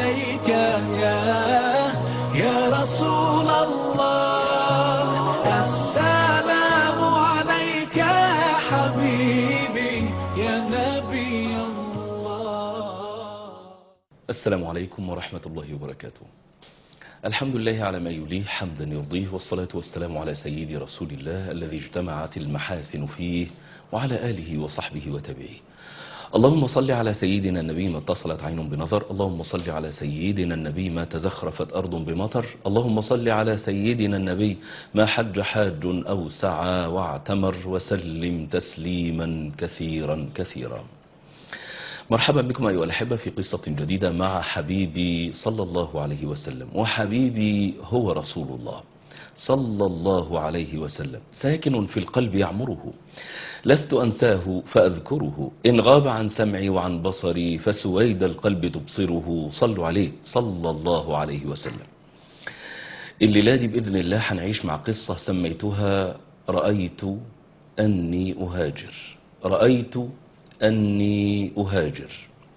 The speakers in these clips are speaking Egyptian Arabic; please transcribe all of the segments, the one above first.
عليك يا يا رسول الله السلام عليك يا حبيبي يا نبي الله السلام عليكم ورحمة الله وبركاته الحمد لله على ما يليه حمدا يرضيه والصلاة والسلام على سيد رسول الله الذي اجتمعت المحاسن فيه وعلى آله وصحبه وتبعه اللهم صل على سيدنا النبي ما اتصلت عين بنظر اللهم صل على سيدنا النبي ما تزخرفت أرض بمطر اللهم صل على سيدنا النبي ما حج حاج أو سعى واعتمر وسلم تسليما كثيرا كثيرا مرحبا بكم أيها الأحبة في قصة جديدة مع حبيبي صلى الله عليه وسلم وحبيبي هو رسول الله صلى الله عليه وسلم ساكن في القلب يعمره لست أنساه فأذكره إن غاب عن سمعي وعن بصري فسويد القلب تبصره صلوا عليه صلى الله عليه وسلم الليلة دي بإذن الله هنعيش مع قصة سميتها رأيت أني أهاجر رأيت أني أهاجر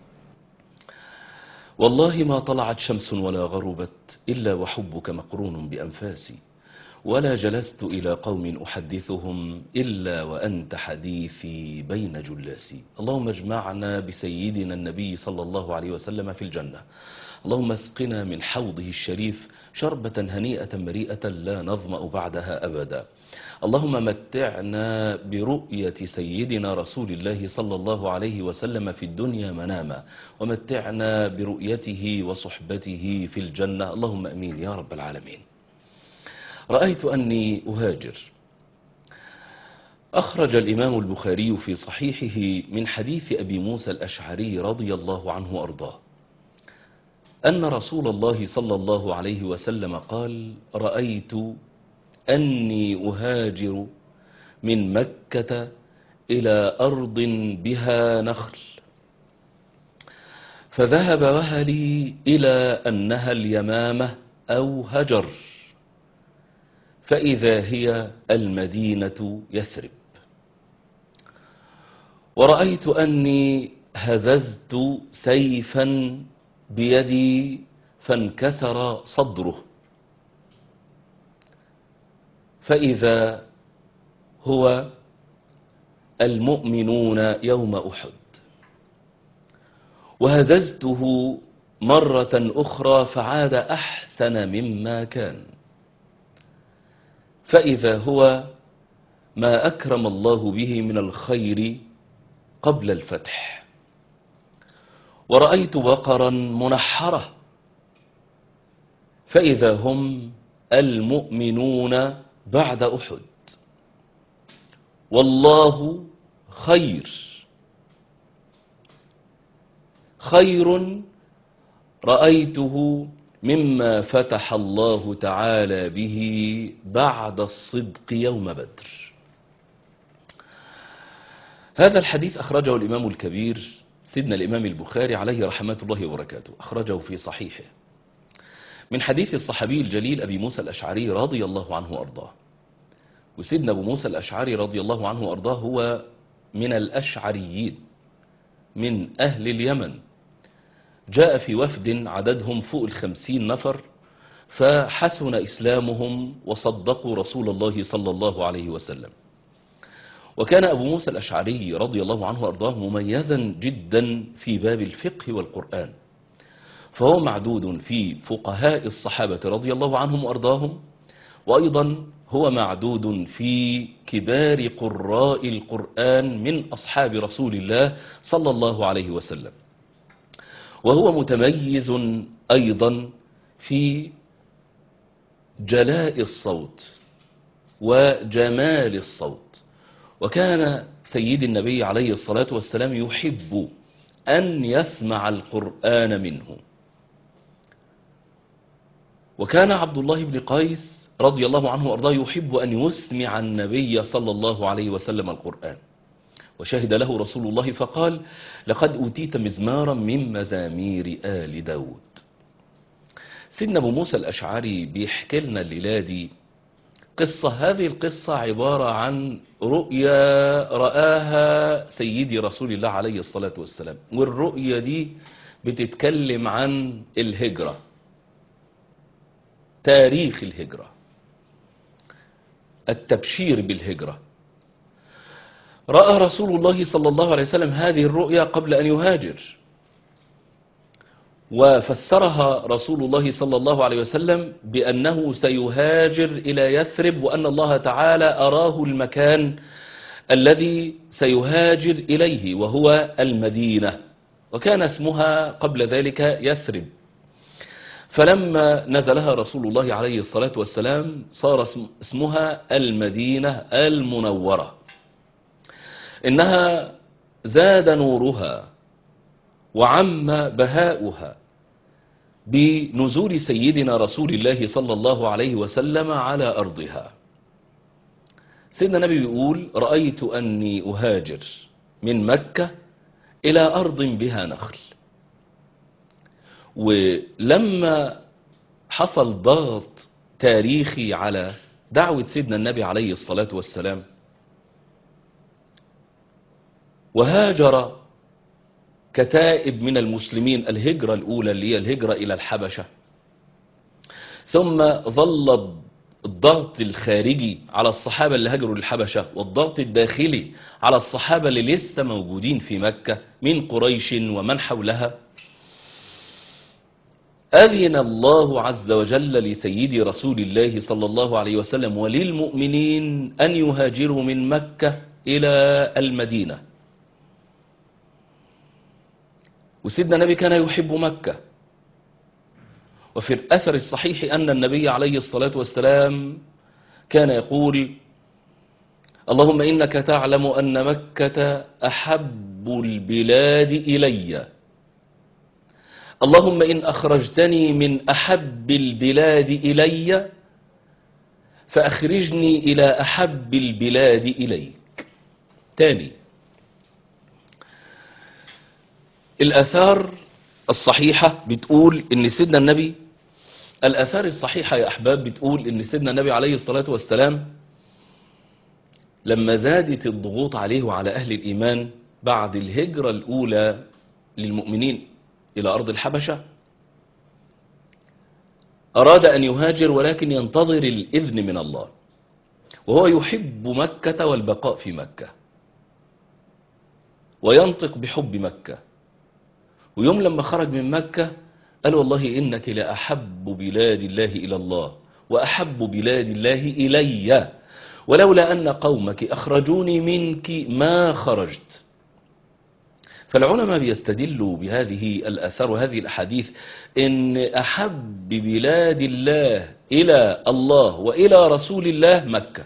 والله ما طلعت شمس ولا غربت إلا وحبك مقرون بأنفاسي ولا جلست إلى قوم أحدثهم إلا وأنت حديثي بين جلاسي اللهم اجمعنا بسيدنا النبي صلى الله عليه وسلم في الجنة اللهم اسقنا من حوضه الشريف شربة هنيئة مريئة لا نظمأ بعدها أبدا اللهم متعنا برؤية سيدنا رسول الله صلى الله عليه وسلم في الدنيا مناما ومتعنا برؤيته وصحبته في الجنة اللهم أمين يا رب العالمين رأيت أني أهاجر أخرج الإمام البخاري في صحيحه من حديث أبي موسى الأشعري رضي الله عنه وأرضاه أن رسول الله صلى الله عليه وسلم قال رأيت أني أهاجر من مكة إلى أرض بها نخل فذهب وهلي إلى أنها اليمامة أو هجر فإذا هي المدينة يثرب ورأيت أني هززت سيفا بيدي فانكسر صدره فإذا هو المؤمنون يوم أحد وهززته مرة أخرى فعاد أحسن مما كان فإذا هو ما أكرم الله به من الخير قبل الفتح ورأيت بقرا منحرة فإذا هم المؤمنون بعد أحد والله خير خير رأيته مما فتح الله تعالى به بعد الصدق يوم بدر هذا الحديث أخرجه الإمام الكبير سيدنا الإمام البخاري عليه رحمة الله وبركاته أخرجه في صحيحه من حديث الصحابي الجليل أبي موسى الأشعري رضي الله عنه وأرضاه وسيدنا أبو موسى الأشعري رضي الله عنه وأرضاه هو من الأشعريين من أهل اليمن جاء في وفد عددهم فوق الخمسين نفر فحسن إسلامهم وصدقوا رسول الله صلى الله عليه وسلم وكان أبو موسى الأشعري رضي الله عنه وأرضاه مميزا جدا في باب الفقه والقرآن فهو معدود في فقهاء الصحابة رضي الله عنهم وأرضاهم وأيضا هو معدود في كبار قراء القرآن من أصحاب رسول الله صلى الله عليه وسلم وهو متميز أيضا في جلاء الصوت وجمال الصوت وكان سيد النبي عليه الصلاة والسلام يحب أن يسمع القرآن منه وكان عبد الله بن قيس رضي الله عنه وأرضاه يحب أن يسمع النبي صلى الله عليه وسلم القرآن وشهد له رسول الله فقال لقد أوتيت مزمارا من مزامير آل داود سيدنا أبو موسى الأشعري بيحكي لنا الليلة دي قصة هذه القصة عبارة عن رؤيا رآها سيدي رسول الله عليه الصلاة والسلام والرؤيا دي بتتكلم عن الهجرة تاريخ الهجرة التبشير بالهجرة رأى رسول الله صلى الله عليه وسلم هذه الرؤيا قبل أن يهاجر وفسرها رسول الله صلى الله عليه وسلم بأنه سيهاجر إلى يثرب وأن الله تعالى أراه المكان الذي سيهاجر إليه وهو المدينة وكان اسمها قبل ذلك يثرب فلما نزلها رسول الله عليه الصلاة والسلام صار اسمها المدينة المنورة إنها زاد نورها وعم بهاؤها بنزول سيدنا رسول الله صلى الله عليه وسلم على أرضها سيدنا النبي يقول رأيت أني أهاجر من مكة إلى أرض بها نخل ولما حصل ضغط تاريخي على دعوة سيدنا النبي عليه الصلاة والسلام وهاجر كتائب من المسلمين الهجرة الأولى اللي هي الهجرة إلى الحبشة ثم ظل الضغط الخارجي على الصحابة اللي هاجروا للحبشة والضغط الداخلي على الصحابة اللي لسه موجودين في مكة من قريش ومن حولها أذن الله عز وجل لسيد رسول الله صلى الله عليه وسلم وللمؤمنين أن يهاجروا من مكة إلى المدينة وسيدنا النبي كان يحب مكة وفي الأثر الصحيح أن النبي عليه الصلاة والسلام كان يقول اللهم إنك تعلم أن مكة أحب البلاد إلي اللهم إن أخرجتني من أحب البلاد إلي فأخرجني إلى أحب البلاد إليك تاني الآثار الصحيحة بتقول إن سيدنا النبي الآثار الصحيحة يا أحباب بتقول إن سيدنا النبي عليه الصلاة والسلام لما زادت الضغوط عليه وعلى أهل الإيمان بعد الهجرة الأولى للمؤمنين إلى أرض الحبشة أراد أن يهاجر ولكن ينتظر الإذن من الله وهو يحب مكة والبقاء في مكة وينطق بحب مكة ويوم لما خرج من مكة قال والله إنك لأحب بلاد الله إلى الله وأحب بلاد الله إلي ولولا أن قومك أخرجوني منك ما خرجت فالعلماء بيستدلوا بهذه الأثار وهذه الأحاديث إن أحب بلاد الله إلى الله وإلى رسول الله مكة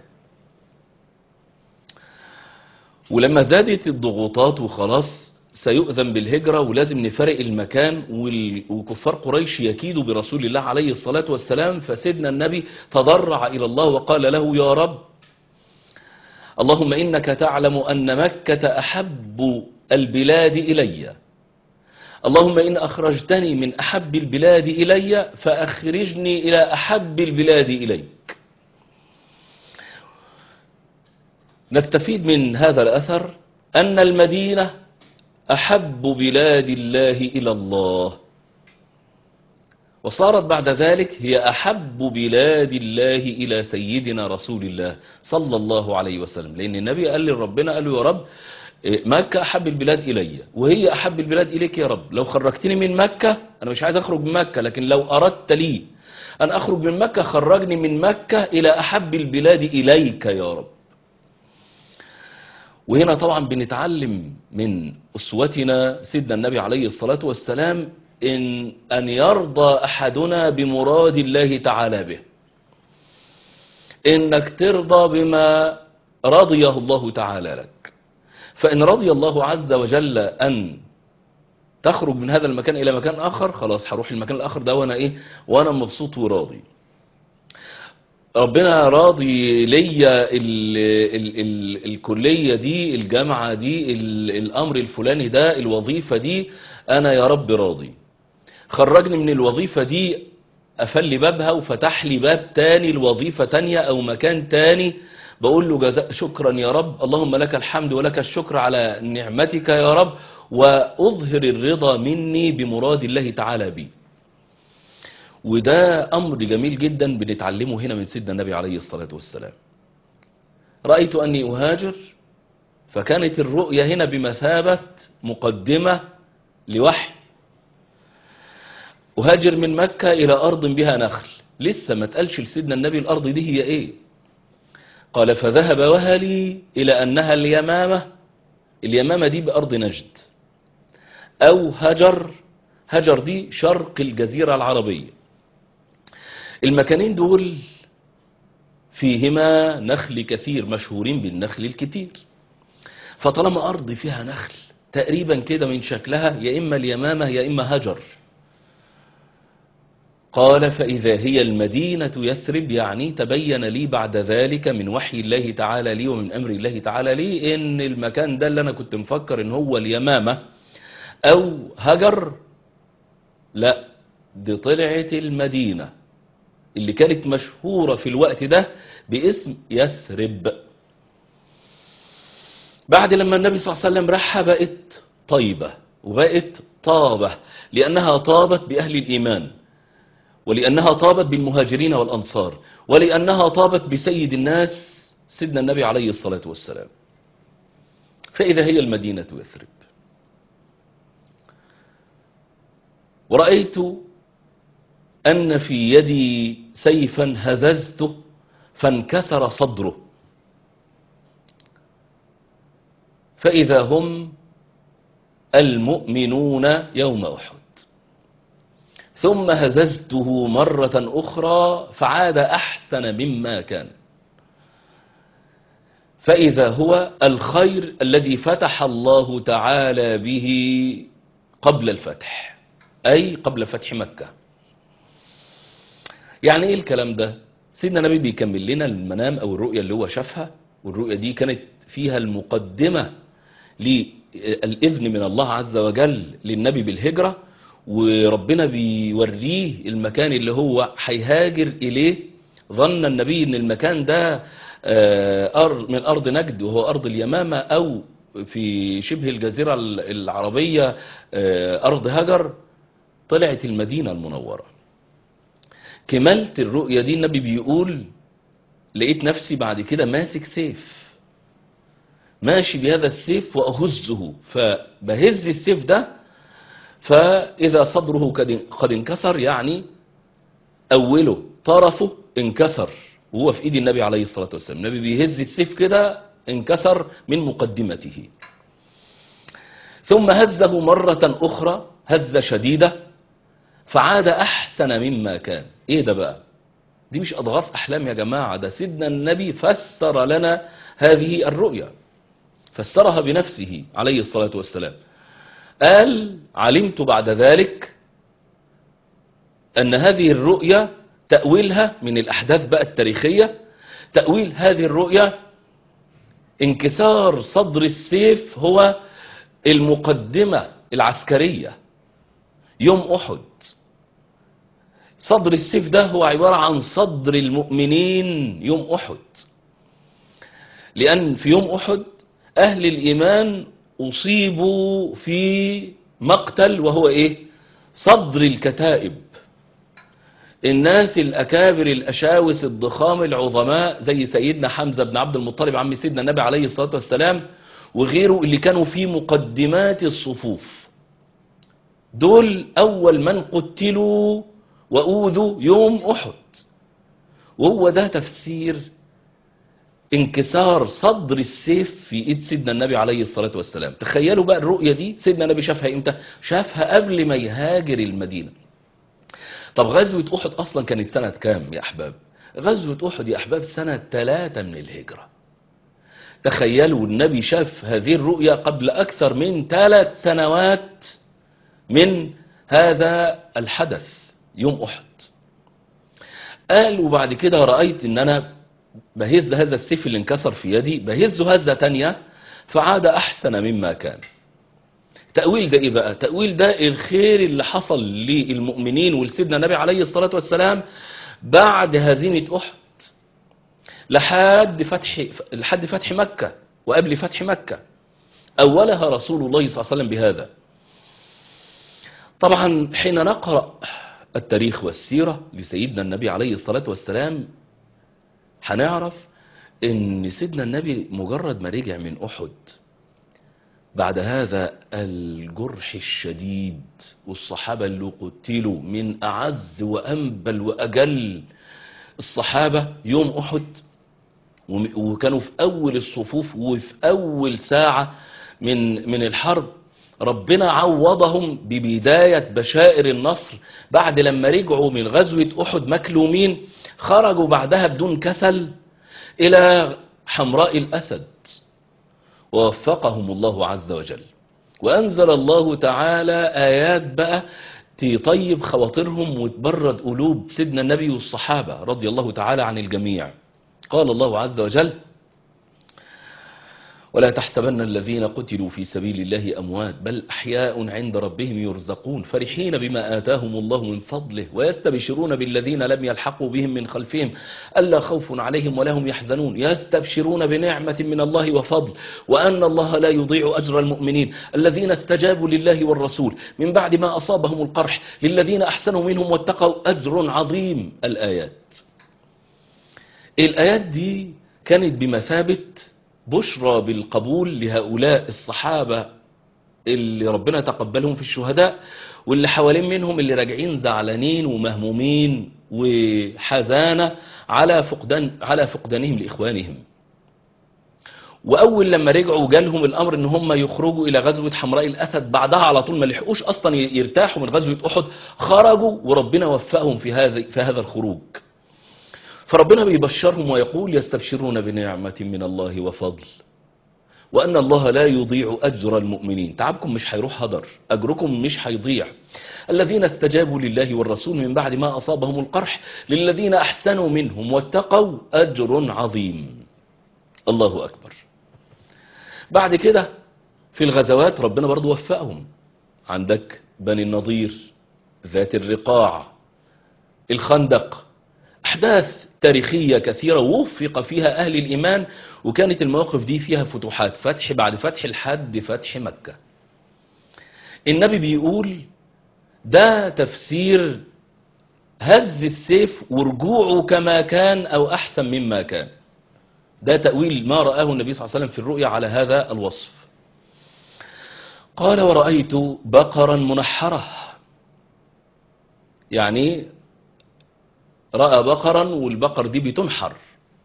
ولما زادت الضغوطات وخلاص سيؤذن بالهجرة ولازم نفرق المكان وكفار قريش يكيدوا برسول الله عليه الصلاة والسلام فسيدنا النبي تضرع إلى الله وقال له يا رب اللهم إنك تعلم أن مكة أحب البلاد إلي اللهم إن أخرجتني من أحب البلاد إلي فأخرجني إلى أحب البلاد إليك نستفيد من هذا الأثر أن المدينة أحب بلاد الله إلى الله وصارت بعد ذلك هي أحب بلاد الله إلى سيدنا رسول الله صلى الله عليه وسلم لأن النبي قال لربنا قال له يا رب مكة أحب البلاد إلي وهي أحب البلاد إليك يا رب لو خرجتني من مكة أنا مش عايز أخرج من مكة لكن لو أردت لي أن أخرج من مكة خرجني من مكة إلى أحب البلاد إليك يا رب وهنا طبعا بنتعلم من أسوتنا سيدنا النبي عليه الصلاة والسلام إن أن يرضى أحدنا بمراد الله تعالى به إنك ترضى بما رضيه الله تعالى لك فإن رضي الله عز وجل أن تخرج من هذا المكان إلى مكان آخر خلاص هروح المكان الآخر ده وأنا إيه وأنا مبسوط وراضي ربنا راضي ليا ال ال ال الكلية دي الجامعة دي ال الأمر الفلاني ده الوظيفة دي أنا يا رب راضي خرجني من الوظيفة دي قفل لي بابها وفتح لي باب تاني لوظيفة تانية أو مكان تاني بقول له جزاء شكرا يا رب اللهم لك الحمد ولك الشكر على نعمتك يا رب وأظهر الرضا مني بمراد الله تعالى بي وده أمر جميل جدا بنتعلمه هنا من سيدنا النبي عليه الصلاة والسلام رأيت أني أهاجر فكانت الرؤية هنا بمثابة مقدمة لوحي أهاجر من مكة إلى أرض بها نخل لسه ما تقالش لسيدنا النبي الأرض دي هي إيه قال فذهب وهلي إلى أنها اليمامة اليمامة دي بأرض نجد أو هجر هجر دي شرق الجزيرة العربية المكانين دول فيهما نخل كثير مشهورين بالنخل الكتير فطالما أرض فيها نخل تقريبا كده من شكلها يا إما اليمامة يا إما هجر قال فإذا هي المدينة يثرب يعني تبين لي بعد ذلك من وحي الله تعالى لي ومن أمر الله تعالى لي إن المكان ده اللي أنا كنت مفكر إن هو اليمامة أو هجر لا دي طلعت المدينة اللي كانت مشهورة في الوقت ده باسم يثرب بعد لما النبي صلى الله عليه وسلم راحها بقت طيبة وبقت طابة لأنها طابت بأهل الإيمان ولأنها طابت بالمهاجرين والأنصار ولأنها طابت بسيد الناس سيدنا النبي عليه الصلاة والسلام فإذا هي المدينة يثرب ورأيت أن في يدي سيفا هززته فانكسر صدره فإذا هم المؤمنون يوم أحد ثم هززته مرة أخرى فعاد أحسن مما كان فإذا هو الخير الذي فتح الله تعالى به قبل الفتح أي قبل فتح مكة يعني إيه الكلام ده سيدنا النبي بيكمل لنا المنام أو الرؤية اللي هو شافها والرؤية دي كانت فيها المقدمة للإذن من الله عز وجل للنبي بالهجرة وربنا بيوريه المكان اللي هو هيهاجر إليه ظن النبي ان المكان ده من أرض نجد وهو أرض اليمامة أو في شبه الجزيرة العربية أرض هجر طلعت المدينة المنورة كملت الرؤية دي النبي بيقول لقيت نفسي بعد كده ماسك سيف ماشي بهذا السيف وأهزه فبهز السيف ده فإذا صدره قد انكسر يعني أوله طرفه انكسر وهو في إيد النبي عليه الصلاة والسلام النبي بيهز السيف كده انكسر من مقدمته ثم هزه مرة أخرى هزة شديدة فعاد أحسن مما كان إيه ده بقى دي مش أضغاث أحلام يا جماعة ده سيدنا النبي فسر لنا هذه الرؤيا فسرها بنفسه عليه الصلاة والسلام قال علمت بعد ذلك أن هذه الرؤيا تأويلها من الأحداث بقى التاريخية تأويل هذه الرؤيا انكسار صدر السيف هو المقدمة العسكرية يوم أحد صدر السيف ده هو عبارة عن صدر المؤمنين يوم أحد لأن في يوم أحد أهل الإيمان أصيبوا في مقتل وهو إيه صدر الكتائب الناس الأكابر الأشاوس الضخام العظماء زي سيدنا حمزة بن عبد المطلب عم سيدنا النبي عليه الصلاة والسلام وغيره اللي كانوا في مقدمات الصفوف دول أول من قتلوا وأوذوا يوم أحد وهو ده تفسير انكسار صدر السيف في ايد سيدنا النبي عليه الصلاة والسلام تخيلوا بقى الرؤية دي سيدنا النبي شافها امتى شافها قبل ما يهاجر المدينة طب غزوة احد اصلا كانت سنة كام يا احباب غزوة احد يا احباب سنة ثلاثة من الهجرة تخيلوا النبي شاف هذه الرؤية قبل اكثر من ثلاث سنوات من هذا الحدث يوم احد قال وبعد كده رأيت ان انا بهز هذا السيف اللي انكسر في يدي بهزه هزة تانية فعاد أحسن مما كان تأويل ده إيه بقى تأويل ده الخير اللي حصل للمؤمنين ولسيدنا النبي عليه الصلاة والسلام بعد هزيمة أحد لحد فتح لحد فتح مكة وقبل فتح مكة أولها رسول الله صلى الله عليه وسلم بهذا طبعا حين نقرأ التاريخ والسيرة لسيدنا النبي عليه الصلاة والسلام هنعرف ان سيدنا النبي مجرد ما رجع من احد بعد هذا الجرح الشديد والصحابة اللي قتلوا من اعز وانبل واجل الصحابة يوم احد وم- وكانوا في اول الصفوف وفي اول ساعة من من الحرب ربنا عوضهم ببداية بشائر النصر بعد لما رجعوا من غزوة احد مكلومين خرجوا بعدها بدون كسل الى حمراء الاسد ووفقهم الله عز وجل وانزل الله تعالى ايات بقى تطيب خواطرهم وتبرد قلوب سيدنا النبي والصحابة رضي الله تعالى عن الجميع قال الله عز وجل ولا تحسبن الذين قتلوا في سبيل الله أموات بل أحياء عند ربهم يرزقون فرحين بما آتاهم الله من فضله ويستبشرون بالذين لم يلحقوا بهم من خلفهم ألا خوف عليهم ولا هم يحزنون يستبشرون بنعمة من الله وفضل وأن الله لا يضيع أجر المؤمنين الذين استجابوا لله والرسول من بعد ما أصابهم القرح للذين أحسنوا منهم واتقوا أجر عظيم الآيات الآيات دي كانت بمثابة بشرى بالقبول لهؤلاء الصحابة اللي ربنا تقبلهم في الشهداء واللي حوالين منهم اللي راجعين زعلانين ومهمومين وحزانة على فقدان على فقدانهم لإخوانهم وأول لما رجعوا جالهم الأمر إن هم يخرجوا إلى غزوة حمراء الأسد بعدها على طول ما لحقوش أصلا يرتاحوا من غزوة أحد خرجوا وربنا وفقهم في هذا في هذا الخروج فربنا بيبشرهم ويقول يستبشرون بنعمة من الله وفضل وأن الله لا يضيع أجر المؤمنين تعبكم مش هيروح هدر أجركم مش هيضيع الذين استجابوا لله والرسول من بعد ما أصابهم القرح للذين أحسنوا منهم واتقوا أجر عظيم الله أكبر بعد كده في الغزوات ربنا برضو وفقهم عندك بني النضير ذات الرقاع الخندق أحداث تاريخية كثيرة وفق فيها أهل الإيمان وكانت المواقف دي فيها فتوحات فتح بعد فتح لحد فتح مكة النبي بيقول ده تفسير هز السيف ورجوعه كما كان أو أحسن مما كان ده تأويل ما رآه النبي صلى الله عليه وسلم في الرؤيا على هذا الوصف قال ورأيت بقرا منحرة يعني رأى بقرا والبقر دي بتنحر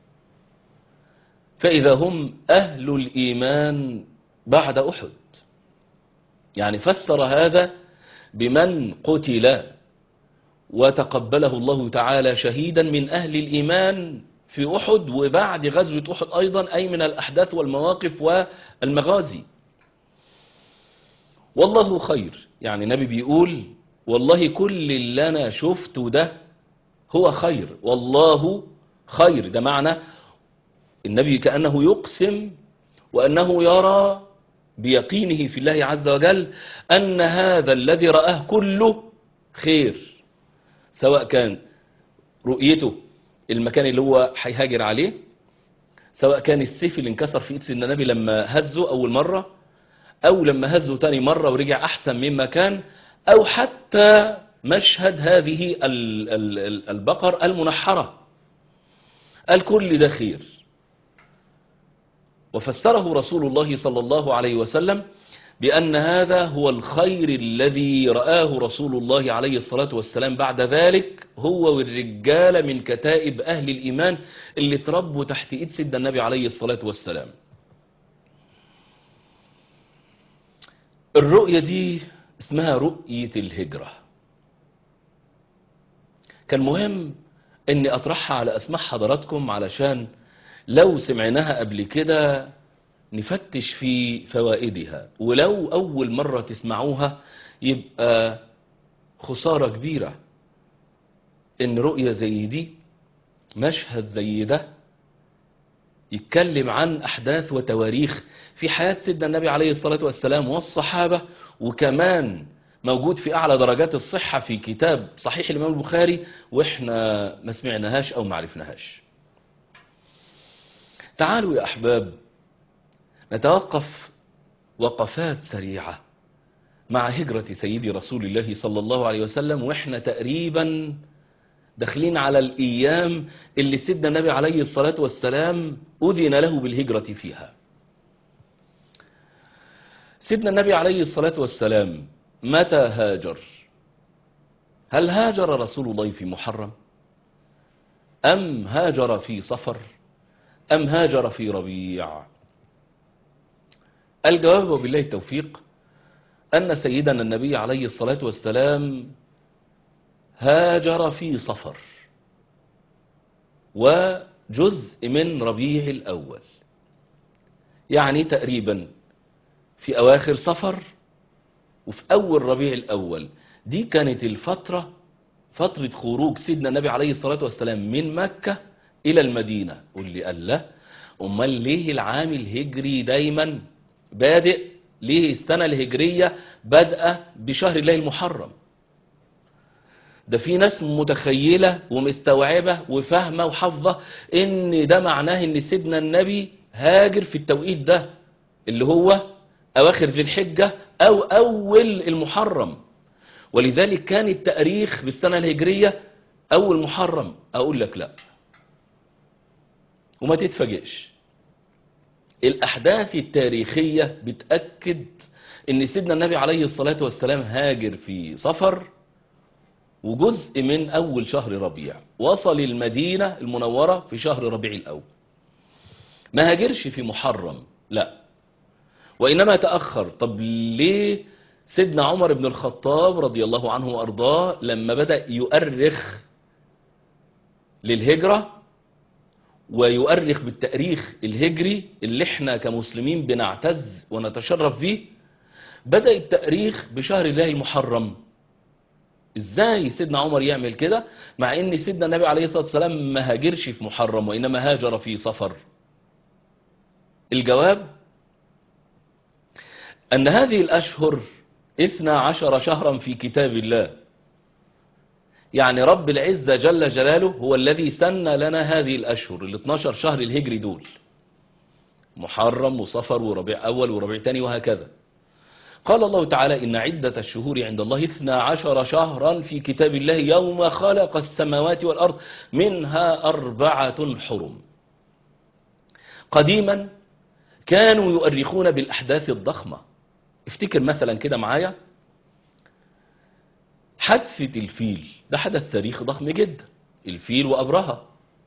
فإذا هم أهل الإيمان بعد أحد يعني فسر هذا بمن قتل وتقبله الله تعالى شهيدا من أهل الإيمان في أحد وبعد غزوة أحد أيضا أي من الأحداث والمواقف والمغازي والله خير يعني النبي بيقول والله كل اللي أنا شفته ده هو خير والله خير ده معنى النبي كأنه يقسم وأنه يرى بيقينه في الله عز وجل أن هذا الذي رآه كله خير سواء كان رؤيته المكان اللي هو هيهاجر عليه سواء كان السيف اللي انكسر في ايد سيدنا النبي لما هزه أول مرة أو لما هزه تاني مرة ورجع أحسن مما كان أو حتى مشهد هذه ال- ال- ال- البقر المنحرة الكل ده خير وفسره رسول الله صلى الله عليه وسلم بأن هذا هو الخير الذي رآه رسول الله عليه الصلاة والسلام بعد ذلك هو والرجال من كتائب أهل الإيمان اللي تربوا تحت إيد سيدنا النبي عليه الصلاة والسلام الرؤية دي اسمها رؤية الهجرة كان مهم اني اطرحها على اسماع حضراتكم علشان لو سمعناها قبل كده نفتش في فوائدها ولو اول مرة تسمعوها يبقى خسارة كبيرة ان رؤية زي دي مشهد زي ده يتكلم عن احداث وتواريخ في حياة سيدنا النبي عليه الصلاة والسلام والصحابة وكمان موجود في اعلى درجات الصحة في كتاب صحيح الامام البخاري واحنا ما سمعناهاش او ما عرفناهاش تعالوا يا احباب نتوقف وقفات سريعة مع هجرة سيدي رسول الله صلى الله عليه وسلم واحنا تقريبا داخلين على الأيام اللي سيدنا النبي عليه الصلاة والسلام أذن له بالهجرة فيها سيدنا النبي عليه الصلاة والسلام متى هاجر هل هاجر رسول الله في محرم أم هاجر في صفر أم هاجر في ربيع الجواب وبالله التوفيق أن سيدنا النبي عليه الصلاة والسلام هاجر في صفر وجزء من ربيع الأول يعني تقريبا في أواخر صفر وفي أول ربيع الأول دي كانت الفترة فترة خروج سيدنا النبي عليه الصلاة والسلام من مكة إلى المدينة قل لي قال لا أمال ليه العام الهجري دايما بادئ ليه السنة الهجرية بادئة بشهر الله المحرم ده في ناس متخيلة ومستوعبة وفاهمة وحافظة ان ده معناه ان سيدنا النبي هاجر في التوقيت ده اللي هو اواخر ذي الحجة او اول المحرم ولذلك كان التاريخ بالسنة الهجرية اول محرم اقول لك لا وما تتفاجئش الاحداث التاريخية بتأكد ان سيدنا النبي عليه الصلاة والسلام هاجر في صفر وجزء من أول شهر ربيع وصل المدينة المنورة في شهر ربيع الأول ما هاجرش في محرم لا وإنما تأخر طب ليه سيدنا عمر بن الخطاب رضي الله عنه وأرضاه لما بدأ يؤرخ للهجرة ويؤرخ بالتاريخ الهجري اللي احنا كمسلمين بنعتز ونتشرف فيه بدأ التاريخ بشهر الله المحرم ازاي سيدنا عمر يعمل كده مع ان سيدنا النبي عليه الصلاة والسلام ما هاجرش في محرم وانما هاجر في صفر الجواب ان هذه الاشهر اثنا عشر شهرا في كتاب الله يعني رب العزة جل جلاله هو الذي سن لنا هذه الاشهر ال 12 شهر الهجري دول محرم وصفر وربيع اول وربيع تاني وهكذا قال الله تعالى إن عدة الشهور عند الله اثنا عشر شهرا في كتاب الله يوم خلق السماوات والأرض منها أربعة حرم قديما كانوا يؤرخون بالأحداث الضخمة افتكر مثلا كده معايا حادثة الفيل ده حدث تاريخي ضخم جدا الفيل وأبرهة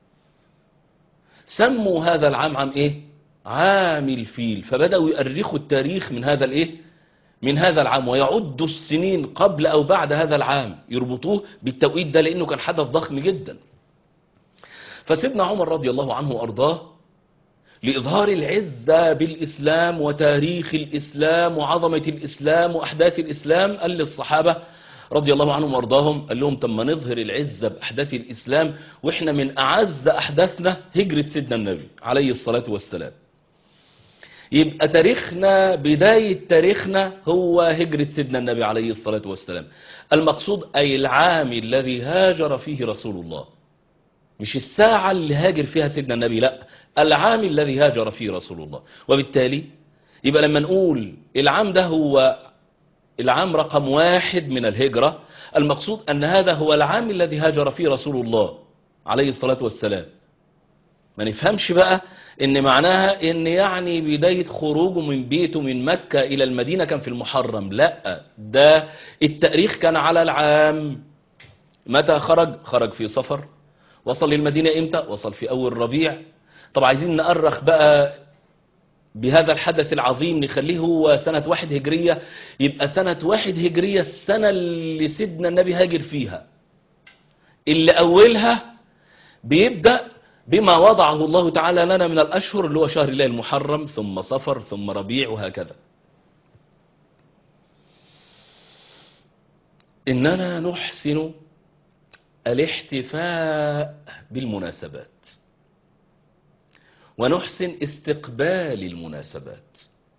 سموا هذا العام عام ايه عام الفيل فبدأوا يؤرخوا التاريخ من هذا الايه من هذا العام ويعدوا السنين قبل أو بعد هذا العام يربطوه بالتوقيت ده لأنه كان حدث ضخم جدا فسيدنا عمر رضي الله عنه وأرضاه لإظهار العزة بالإسلام وتاريخ الإسلام وعظمة الإسلام وأحداث الإسلام قال للصحابة رضي الله عنهم وارضاهم قال لهم طب ما نظهر العزة بأحداث الإسلام وإحنا من أعز أحداثنا هجرة سيدنا النبي عليه الصلاة والسلام يبقى تاريخنا بداية تاريخنا هو هجرة سيدنا النبي عليه الصلاة والسلام المقصود أي العام الذي هاجر فيه رسول الله مش الساعة اللي هاجر فيها سيدنا النبي لا العام الذي هاجر فيه رسول الله وبالتالي يبقى لما نقول العام ده هو العام رقم واحد من الهجرة المقصود أن هذا هو العام الذي هاجر فيه رسول الله عليه الصلاة والسلام ما نفهمش بقى ان معناها ان يعني بداية خروجه من بيته من مكة الى المدينة كان في المحرم لا ده التاريخ كان على العام متى خرج خرج في صفر وصل للمدينة امتى وصل في اول ربيع طب عايزين نأرخ بقى بهذا الحدث العظيم نخليه هو سنة واحد هجرية يبقى سنة واحد هجرية السنة اللي سيدنا النبي هاجر فيها اللي أولها بيبدأ بما وضعه الله تعالى لنا من الأشهر اللي هو شهر الله المحرم ثم صفر ثم ربيع وهكذا إننا نحسن الاحتفاء بالمناسبات ونحسن استقبال المناسبات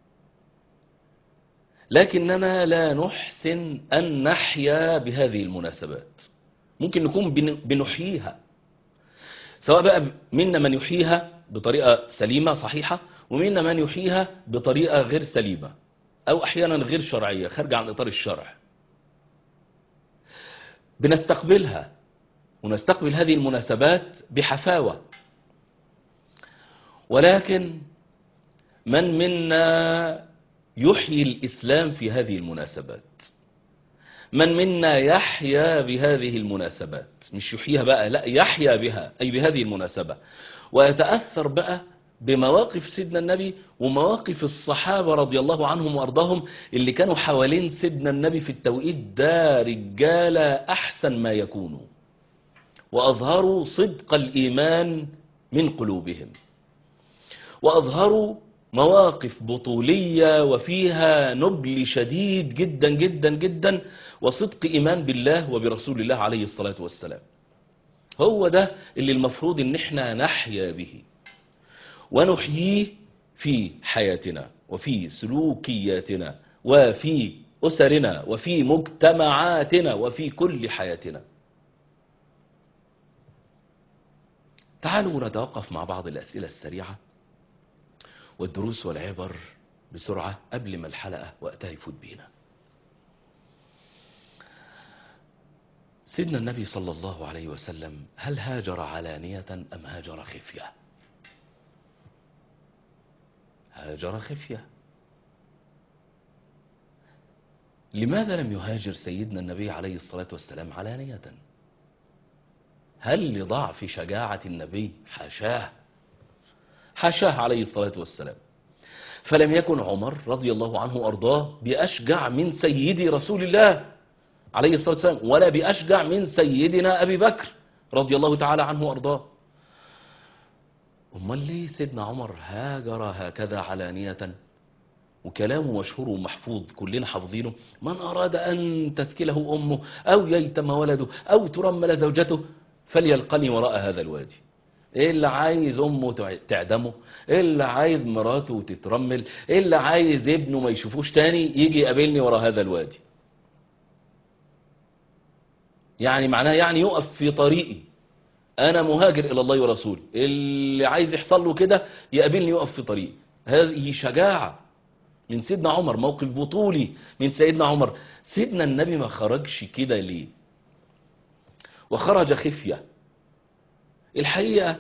لكننا لا نحسن أن نحيا بهذه المناسبات ممكن نكون بنحييها سواء بقى منا من يحييها بطريقة سليمة صحيحة ومنا من يحييها بطريقة غير سليمة أو أحيانا غير شرعية خارجة عن إطار الشرع بنستقبلها ونستقبل هذه المناسبات بحفاوة ولكن من منا يحيي الإسلام في هذه المناسبات من منا يحيا بهذه المناسبات مش يحييها بقى لا يحيا بها أي بهذه المناسبة ويتأثر بقى بمواقف سيدنا النبي ومواقف الصحابة رضي الله عنهم وأرضاهم اللي كانوا حوالين سيدنا النبي في التوقيت ده رجالة أحسن ما يكونوا وأظهروا صدق الإيمان من قلوبهم وأظهروا مواقف بطولية وفيها نبل شديد جدا جدا جدا وصدق إيمان بالله وبرسول الله عليه الصلاة والسلام هو ده اللي المفروض ان احنا نحيا به ونحييه في حياتنا وفي سلوكياتنا وفي أسرنا وفي مجتمعاتنا وفي كل حياتنا تعالوا نتوقف مع بعض الأسئلة السريعة والدروس والعبر بسرعة قبل ما الحلقة وقتها يفوت بينا سيدنا النبي صلى الله عليه وسلم هل هاجر علانية أم هاجر خفية هاجر خفية لماذا لم يهاجر سيدنا النبي عليه الصلاة والسلام علانية هل لضعف شجاعة النبي حاشاه حاشاه عليه الصلاة والسلام فلم يكن عمر رضي الله عنه وأرضاه بأشجع من سيدي رسول الله عليه الصلاة والسلام ولا بأشجع من سيدنا أبي بكر رضي الله تعالى عنه وأرضاه أمال ليه سيدنا عمر هاجر هكذا علانية وكلامه مشهور ومحفوظ كلنا حافظينه من أراد أن تسكله أمه أو ييتم ولده أو ترمل زوجته فليلقني وراء هذا الوادي ايه اللي عايز امه تع- تعدمه ايه اللي عايز مراته تترمل ايه اللي عايز ابنه ما يشوفوش تاني يجي يقابلني وراء هذا الوادي يعني معناها يعني يقف في طريقي انا مهاجر الى الله ورسوله اللي عايز يحصل له كده يقابلني يقف في طريقي هذه شجاعة من سيدنا عمر موقف بطولي من سيدنا عمر سيدنا النبي ما خرجش كده ليه وخرج خفية الحقيقة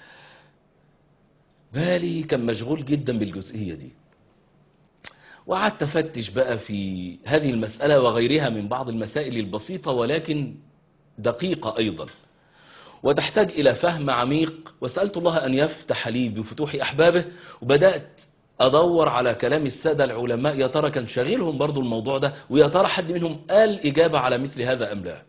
بالي كان مشغول جدا بالجزئية دي وقعدت افتش بقى في هذه المسألة وغيرها من بعض المسائل البسيطة ولكن دقيقة أيضا وتحتاج إلى فهم عميق وسألت الله أن يفتح لي بفتوح أحبابه وبدأت أدور على كلام السادة العلماء يا ترى كان شاغلهم برضو الموضوع ده ويا ترى حد منهم قال إجابة على مثل هذا أم لا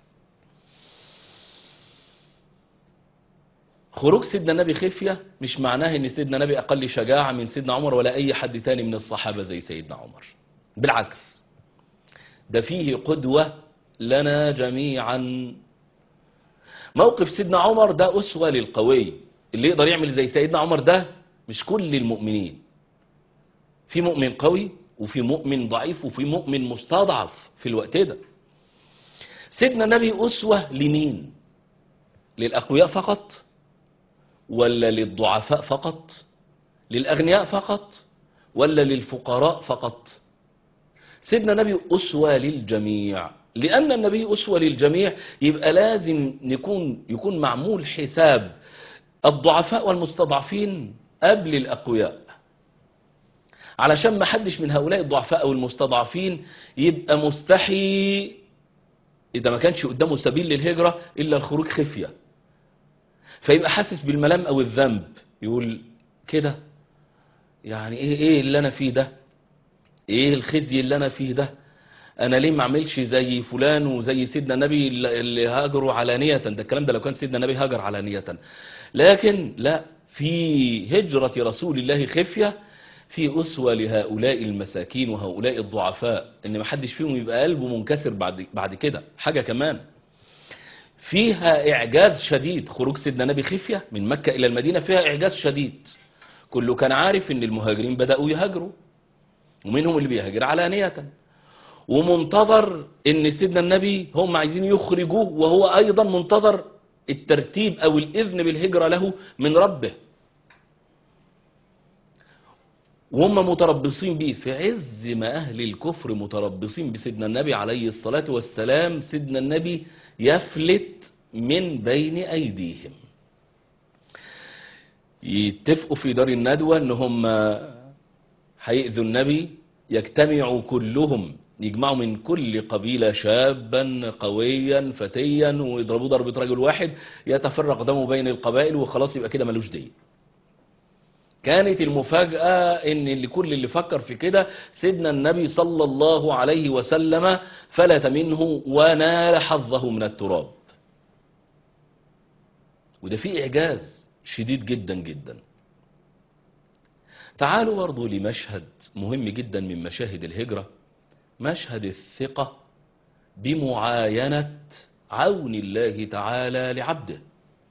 خروج سيدنا النبي خفية مش معناه ان سيدنا النبي اقل شجاعة من سيدنا عمر ولا اي حد تاني من الصحابة زي سيدنا عمر بالعكس ده فيه قدوة لنا جميعا موقف سيدنا عمر ده أسوة للقوي اللي يقدر يعمل زي سيدنا عمر ده مش كل المؤمنين في مؤمن قوي وفي مؤمن ضعيف وفي مؤمن مستضعف في الوقت ده سيدنا النبي أسوة لمين للأقوياء فقط ولا للضعفاء فقط للأغنياء فقط ولا للفقراء فقط سيدنا النبي أسوة للجميع لأن النبي أسوة للجميع يبقى لازم يكون يكون معمول حساب الضعفاء والمستضعفين قبل الأقوياء علشان ما حدش من هؤلاء الضعفاء أو المستضعفين يبقى مستحي إذا ما كانش قدامه سبيل للهجرة إلا الخروج خفية فيبقى حاسس بالملام أو الذنب يقول كده يعني إيه إيه اللي أنا فيه ده إيه الخزي اللي أنا فيه ده أنا ليه ما أعملش زي فلان وزي سيدنا النبي اللي هاجروا علانية ده الكلام ده لو كان سيدنا النبي هاجر علانية لكن لا في هجرة رسول الله خفية في أسوة لهؤلاء المساكين وهؤلاء الضعفاء إن ما حدش فيهم يبقى قلبه منكسر بعد بعد كده حاجة كمان فيها إعجاز شديد خروج سيدنا النبي خفية من مكة إلى المدينة فيها إعجاز شديد كله كان عارف إن المهاجرين بدأوا يهاجروا ومنهم اللي بيهاجر علانية ومنتظر إن سيدنا النبي هم عايزين يخرجوه وهو أيضا منتظر الترتيب أو الإذن بالهجرة له من ربه وهم متربصين بيه في عز ما أهل الكفر متربصين بسيدنا النبي عليه الصلاة والسلام سيدنا النبي يفلت من بين أيديهم يتفقوا في دار الندوة ان هم هيأذوا النبي يجتمعوا كلهم يجمعوا من كل قبيلة شابا قويا فتيا ويضربوا ضربة رجل واحد يتفرق دمه بين القبائل وخلاص يبقى كده ملوش دين كانت المفاجأة ان اللي كل اللي فكر في كده سيدنا النبي صلى الله عليه وسلم فلت منه ونال حظه من التراب وده فيه إعجاز شديد جدا جدا تعالوا برضو لمشهد مهم جدا من مشاهد الهجرة مشهد الثقة بمعاينة عون الله تعالى لعبده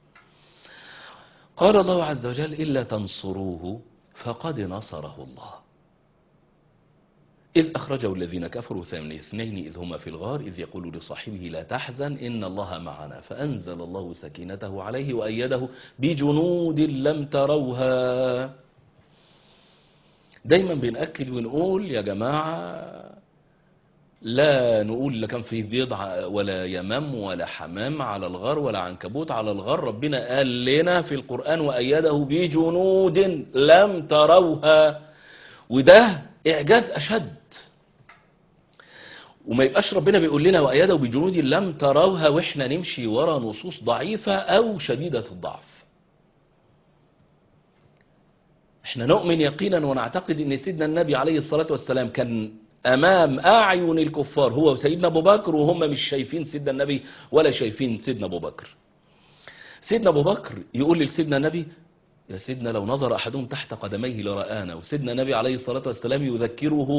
قال الله عز وجل إلا تنصروه فقد نصره الله إذ أخرجه الذين كفروا ثاني اثنين إذ هما في الغار إذ يقول لصاحبه لا تحزن إن الله معنا فأنزل الله سكينته عليه وأيده بجنود لم تروها دايما بنأكد ونقول يا جماعة لا نقول لا كان فيه بيض ولا يمام ولا حمام على الغار ولا عنكبوت على الغار ربنا قال لنا في القرآن وأيده بجنود لم تروها وده إعجاز أشد وما يبقاش ربنا بيقول لنا وأيده بجنود لم تروها وإحنا نمشي ورا نصوص ضعيفة أو شديدة الضعف احنا نؤمن يقينا ونعتقد ان سيدنا النبي عليه الصلاة والسلام كان امام اعين الكفار هو وسيدنا ابو بكر وهم مش شايفين سيدنا النبي ولا شايفين سيدنا ابو بكر سيدنا ابو بكر يقول لسيدنا النبي يا سيدنا لو نظر احدهم تحت قدميه لرآنا وسيدنا النبي عليه الصلاة والسلام يذكره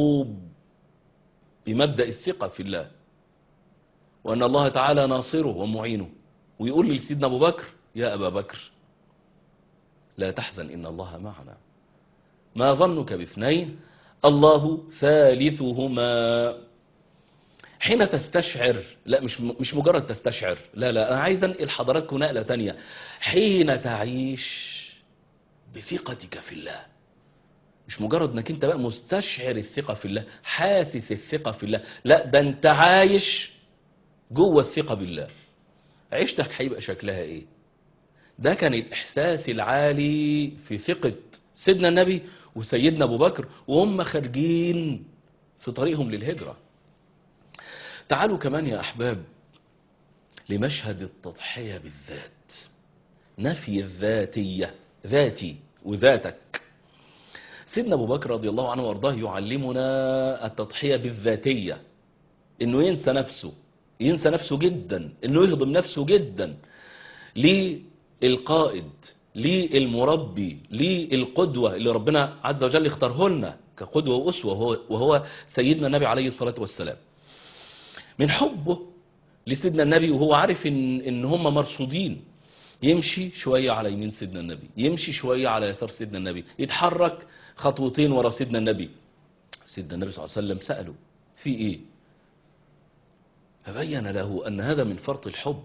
بمبدأ الثقة في الله وان الله تعالى ناصره ومعينه ويقول لسيدنا ابو بكر يا ابا بكر لا تحزن ان الله معنا ما ظنك باثنين الله ثالثهما حين تستشعر لا مش مش مجرد تستشعر لا لا انا عايز انقل حضراتكم نقله تانية حين تعيش بثقتك في الله مش مجرد انك انت بقى مستشعر الثقه في الله حاسس الثقه في الله لا ده انت عايش جوه الثقه بالله عيشتك هيبقى شكلها ايه ده كان الاحساس العالي في ثقه سيدنا النبي وسيدنا ابو بكر وهم خارجين في طريقهم للهجرة تعالوا كمان يا احباب لمشهد التضحية بالذات نفي الذاتية ذاتي وذاتك سيدنا ابو بكر رضي الله عنه وارضاه يعلمنا التضحية بالذاتية انه ينسى نفسه ينسى نفسه جدا انه يهضم نفسه جدا للقائد للمربي للقدوة اللي ربنا عز وجل اختاره لنا كقدوة وأسوة وهو, وهو سيدنا النبي عليه الصلاة والسلام من حبه لسيدنا النبي وهو عارف إن, إن هم مرصودين يمشي شوية على يمين سيدنا النبي يمشي شوية على يسار سيدنا النبي يتحرك خطوتين ورا سيدنا النبي سيدنا النبي صلى الله عليه وسلم سأله في إيه فبين له أن هذا من فرط الحب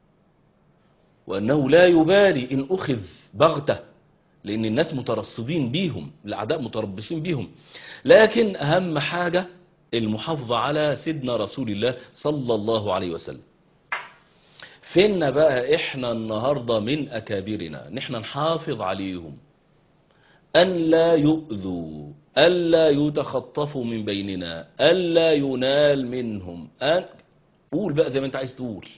وأنه لا يبالي إن أخذ بغتة لأن الناس مترصدين بيهم الأعداء متربصين بيهم لكن أهم حاجة المحافظة على سيدنا رسول الله صلى الله عليه وسلم فين بقى إحنا النهاردة من أكابرنا نحن نحافظ عليهم أن لا يؤذوا ألا يتخطفوا من بيننا ألا ينال منهم أن قول بقى زي ما أنت عايز تقول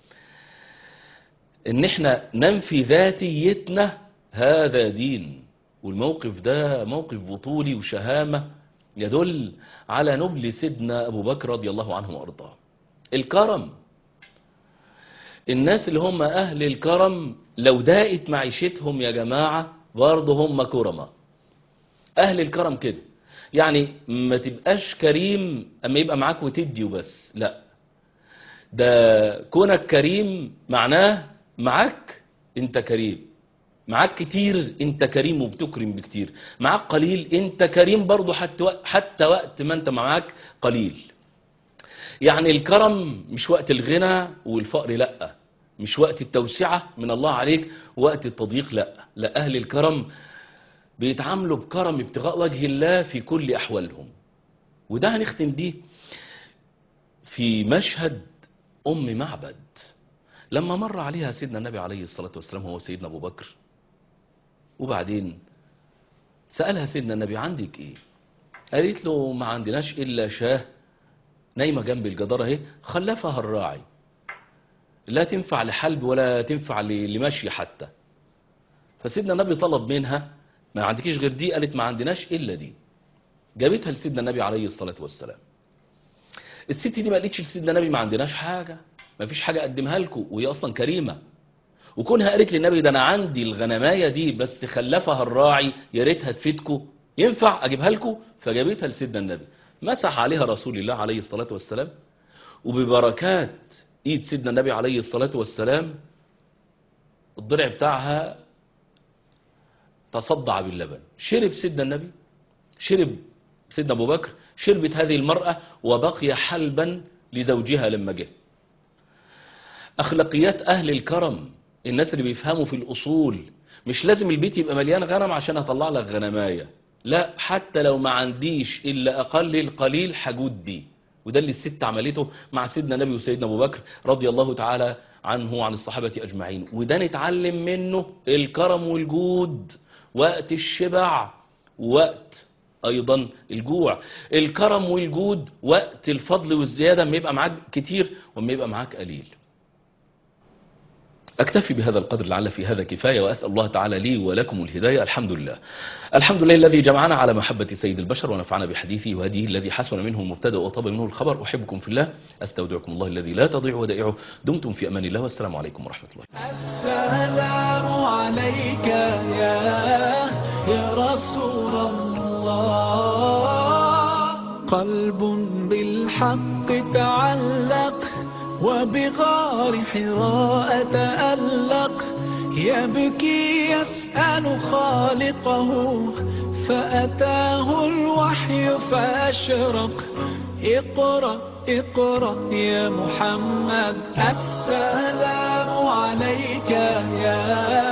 ان احنا ننفي ذاتيتنا هذا دين والموقف ده موقف بطولي وشهامة يدل على نبل سيدنا ابو بكر رضي الله عنه وارضاه الكرم الناس اللي هم اهل الكرم لو داقت معيشتهم يا جماعة برضه هم كرمة اهل الكرم كده يعني ما تبقاش كريم اما يبقى معاك وتدي وبس لا ده كونك كريم معناه معاك انت كريم معاك كتير انت كريم وبتكرم بكتير معاك قليل انت كريم برضو حتى وقت, حتى وقت ما انت معاك قليل يعني الكرم مش وقت الغنى والفقر لا مش وقت التوسعة من الله عليك وقت التضييق لا لا اهل الكرم بيتعاملوا بكرم ابتغاء وجه الله في كل أحوالهم وده هنختم بيه في مشهد أم معبد لما مر عليها سيدنا النبي عليه الصلاة والسلام هو سيدنا أبو بكر وبعدين سألها سيدنا النبي عندك إيه قالت له ما عندناش إلا شاه نايمة جنب الجدار اهي خلفها الراعي لا تنفع لحلب ولا تنفع ل- لمشي حتى فسيدنا النبي طلب منها ما عندكيش غير دي قالت ما عندناش إلا دي جابتها لسيدنا النبي عليه الصلاة والسلام الست دي ما قالتش لسيدنا النبي ما عندناش حاجة ما فيش حاجة أقدمها لكم وهي أصلا كريمة وكونها قالت للنبي ده أنا عندي الغنماية دي بس خلفها الراعي يا ريتها تفيدكم ينفع أجيبها لكم فجابتها لسيدنا النبي مسح عليها رسول الله عليه الصلاة والسلام وببركات ايد سيدنا النبي عليه الصلاة والسلام الضرع بتاعها تصدع باللبن شرب سيدنا النبي شرب سيدنا ابو بكر شربت هذه المرأة وبقي حلبا لزوجها لما جه اخلاقيات اهل الكرم الناس اللي بيفهموا في الاصول مش لازم البيت يبقى مليان غنم عشان اطلع لك غنمايه لا حتى لو ما عنديش الا اقل القليل حجود بيه وده اللي الست عملته مع سيدنا النبي وسيدنا ابو بكر رضي الله تعالى عنه وعن الصحابه اجمعين وده نتعلم منه الكرم والجود وقت الشبع وقت ايضا الجوع الكرم والجود وقت الفضل والزياده اما يبقى معاك كتير واما يبقى معاك قليل أكتفي بهذا القدر لعل في هذا كفاية وأسأل الله تعالى لي ولكم الهداية الحمد لله الحمد لله الذي جمعنا على محبة سيد البشر ونفعنا بحديثه وهديه الذي حسن منه المبتدأ وطاب منه الخبر أحبكم في الله أستودعكم الله الذي لا تضيع ودائعه دمتم في أمان الله والسلام عليكم ورحمة الله السلام عليك يا يا رسول الله قلب بالحق تعلق وبغار حراء تألق يبكي يسأل خالقه فأتاه الوحي فأشرق اقرأ اقرأ يا محمد السلام عليك يا